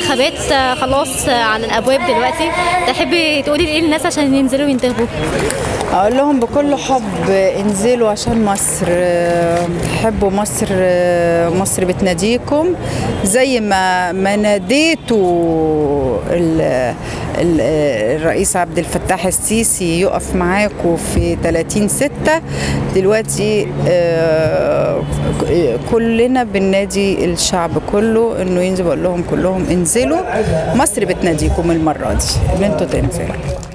الانتخابات آه، خلاص آه، على الابواب دلوقتي تحبي تقولي ايه للناس عشان ينزلوا ينتخبوا اقول لهم بكل حب انزلوا عشان مصر آه، حبوا مصر آه، مصر بتناديكم زي ما ما ناديتوا ال- ال- الرئيس عبد الفتاح السيسي يقف معاكم في 30 6 دلوقتي آه، كلنا بننادي الشعب كله انه ينزل بقول لهم كلهم انزلوا مصر بتناديكم المره دي ان انتوا تنزلوا